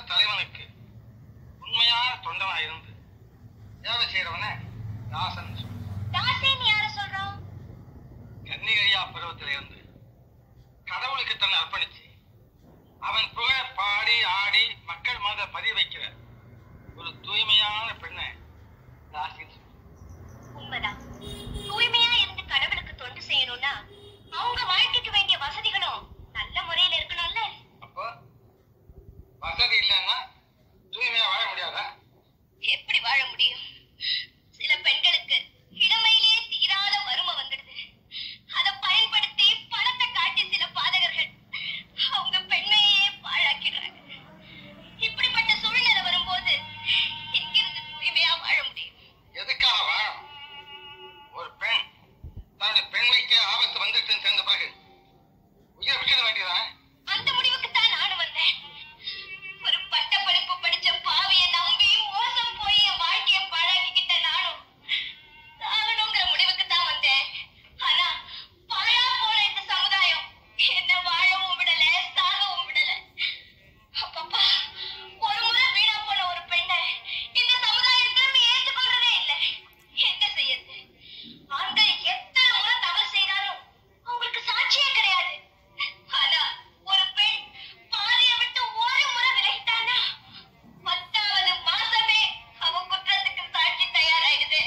தலைவனுக்கு உண்மையான தொண்டனா இருந்து சேவை செய்யறவன தாசன் சொல்லு தாசேன்னு யார சொல்றோம் கன்னிகையா பருவத்தில இருந்து கடவுளுக்கு தன்னை அர்ப்பணிச்சு அவன் புகழ பாடி ஆடி மக்கள் மனதை பதிய வைக்கிற ஒரு தூய்மையான பெண்ணை தாசின்னு சொல்லு உண்மைதான் தூய்மையா இருந்து கடவுளுக்கு தொண்டு செய்யணும்னா அவங்க வாழ்க்கைக்கு வேண்டிய வசதிகளும் நல்ல முறையில இருக்கணும்ல அப்போ வசதி இல்லைன்னா தூய்மையா வாழ முடியாதா எப்படி வாழ முடியும் சில பெண்களுக்கு இளமையிலேயே தீராத வறுமை வந்துடுது அதை பயன்படுத்தி பணத்தை காட்டி சில பாதகர்கள் அவங்க பெண்மையே பாழாக்கிடுறாங்க இப்படிப்பட்ட சூழ்நிலை வரும்போது எங்கிருந்து தூய்மையா வாழ முடியும் எதுக்காக வாழணும் ஒரு பெண் தன்னுடைய பெண்மைக்கு ஆபத்து வந்துட்டுன்னு தெரிந்த பிறகு உயிரை விட்டுட வேண்டியதான் அந்த முடிவுக்கு தான் நானும் வந்தேன் ஒரு பட்ட படிப்பு படிச்ச பாவிய நம்பி மோசம் போய் என் வாழ்க்கைய பாழாக்கிக்கிட்ட நானும் சாகணுங்கிற முடிவுக்கு தான் வந்தேன் ஆனா பாழா போன இந்த சமுதாயம் என்ன வாழவும் விடல சாகவும் விடல அப்பப்பா ஒரு முறை வீணா போன ஒரு பெண்ணை இந்த சமுதாயம் திரும்பி ஏற்றுக்கொள்றதே இல்லை என்ன செய்யறது ஆண்கள் எத்தனை முறை தவறு செய்தாலும் அவங்களுக்கு சாட்சியே கிடையாது ஆனா ஒரு பெண் பாதியை விட்டு ஒரு முறை விலகிட்டானா பத்தாவது மாசமே அவ குற்றத்துக்கு சாட்சி தயாராயிடுது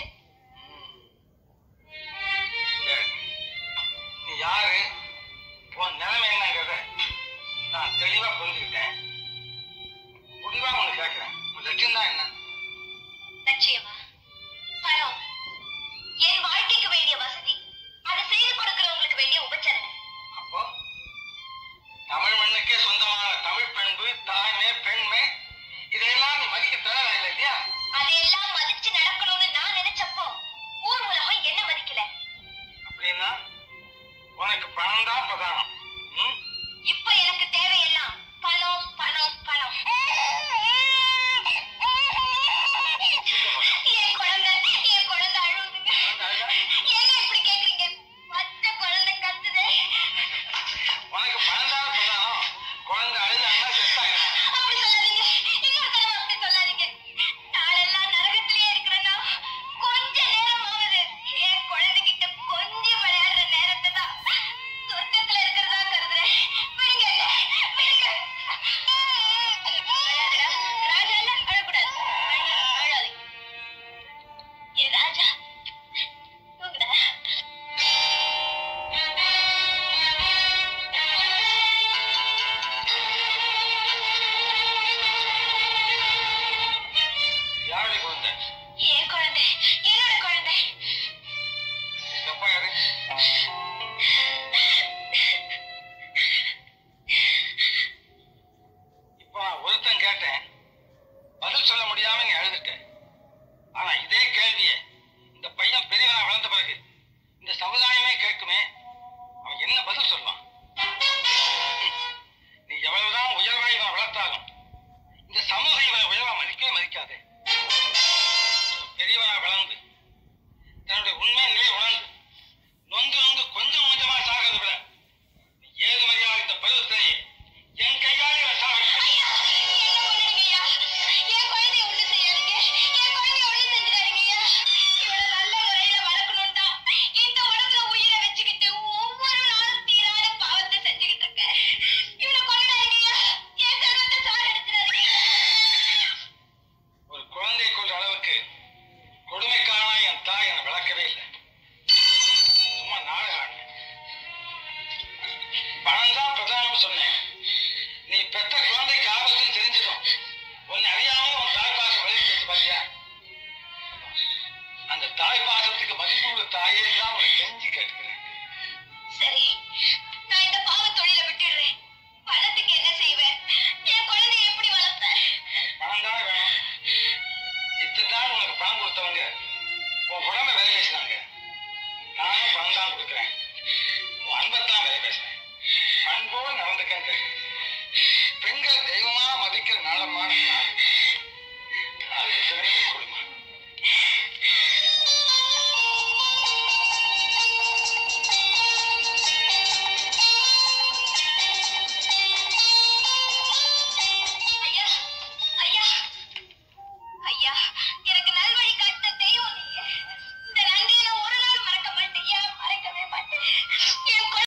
சரி. நீ யாரு உன் நிலைமை என்னங்கிறத நான் தெளிவா புரிஞ்சுக்கிட்டேன் முடிவா உனக்கு கேட்கிறேன் உன் லட்சியம் தான் என்ன லட்சியமா பணம் என் வாழ்க்கைக்கு வேண்டிய வசதி அதை செய்து கொடுக்கிறவங்களுக்கு வேண்டிய உபச்சரணை அப்போ தமிழ் மண்ணுக்கே சொந்தமான தமிழ் பண்பு தாய்மை பெண்மை இதையெல்லாம் நீ மதிக்க தயாரா இல்லை இல்லையா அதையெல்லாம் மதிச்சு நடக்கணும்னு நான் நினைச்சப்போ ஊர் உலகம் என்ன மதிக்கல அப்படின்னா உனக்கு பணம் தான் பிரதானம் ம்? இப்ப எனக்கு தேவையெல்லாம் பணம் பணம் பணம் என் குழந்தை என் குழந்தை அழுவுதுங்க ஏங்க இப்படி கேக்குறீங்க பச்சை குழந்தை கத்துது உனக்கு பணம் தான் பிரதானம் குழந்தை அழுதாங்கன்னா செத்தாங்க அப்படி சொல்லாதீங்க இன்னொரு தடவை அப்படி சொல்லாதீங்க நாளெல்லாம் நரகத்திலேயே இருக்கிறேன்னா கொஞ்ச நேரம் ஆகுது என் குழந்தைகிட்ட கொஞ்சம் விளையாடுற நேரத்தை தான் சொர்க்கத்துல இருக்கிறதா கருதுறேன் விடுங்க விடுங்க அழாதடா. ராஜா இல்ல, அழக்கூடாது. அழ- அழாதீங்க. ஏ ராஜா தூங்குடா. யாருடைய குழந்தை என் குழந்தை என்னோட குழந்தை தப்பா யாரு இப்போ நான் ஒருத்தன் கேட்டேன் பதில் சொல்ல முடியாம நீ அழுதுட்ட ஆனா இதே கேள்வியை இந்த பையன் பெரியவனா வளர்ந்த பிறகு இந்த சமுதாயமே கேட்குமே அவன் என்ன பதில் சொல்வான் நீ எவ்வளவுதான் உயர்வாய் இவன் வளர்த்தாலும்